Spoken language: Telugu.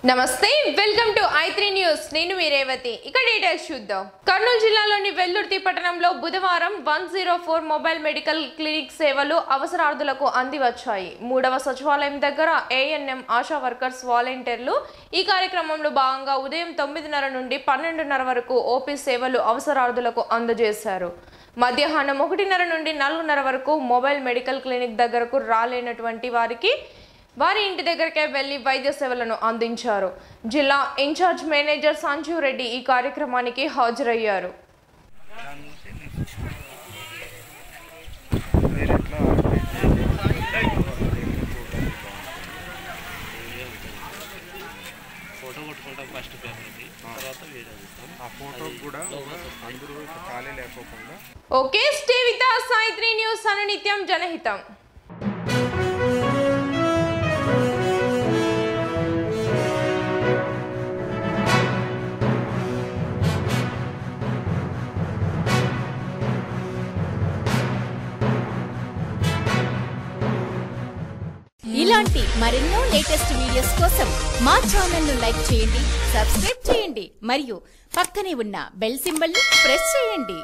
నమస్తే welcome to I three news నేను మీ రేవతి ఇక డీటెయిల్స్ చూద్దాం కర్నూలు జిల్లాలోని వెల్లుర్తి పట్టణంలో బుధవారం one zero four mobile medical clinic సేవలు అవసరార్థులకు అందివచ్చాయి మూడవ సచివాలయం దగ్గర ఏఎన్ఎం ఆశా వర్కర్స్ వాలంటీర్లు ఈ కార్యక్రమంలో భాగంగా ఉదయం తొమ్మిదిన్నర నుండి పన్నెండున్నర వరకు ఓపీ సేవలు అవసరార్థులకు అందజేశారు మధ్యాహ్నం ఒకటిన్నర నుండి నాలుగున్నర వరకు మొబైల్ మెడికల్ క్లినిక్ దగ్గరకు రాలేనటువంటి వారికి వారి ఇంటి దగ్గరకే వెళ్లి వైద్య సేవలను అందించారు జిల్లా ఇన్ఛార్జ్ మేనేజర్ సంజీవ్ రెడ్డి ఈ కార్యక్రమానికి హాజరయ్యారు మీరు ఎట్లా ఫోటో కొట్టుకుంటాం ఫస్ట్ పేపర్కి తర్వాత వీడియో తీస్తాం ఆ ఫోటో కూడా అందరూ ఖాళీ లేకోకుండా ఓకే స్టే విత్ సాయిత్రి న్యూస్ అనునిత్యం జనహితం ఇలాంటి మరెన్నో లేటెస్ట్ వీడియోస్ కోసం మా ఛానల్ ను లైక్ చేయండి సబ్స్క్రైబ్ చేయండి మరియు పక్కనే ఉన్న బెల్ సింబల్ ని ప్రెస్ చేయండి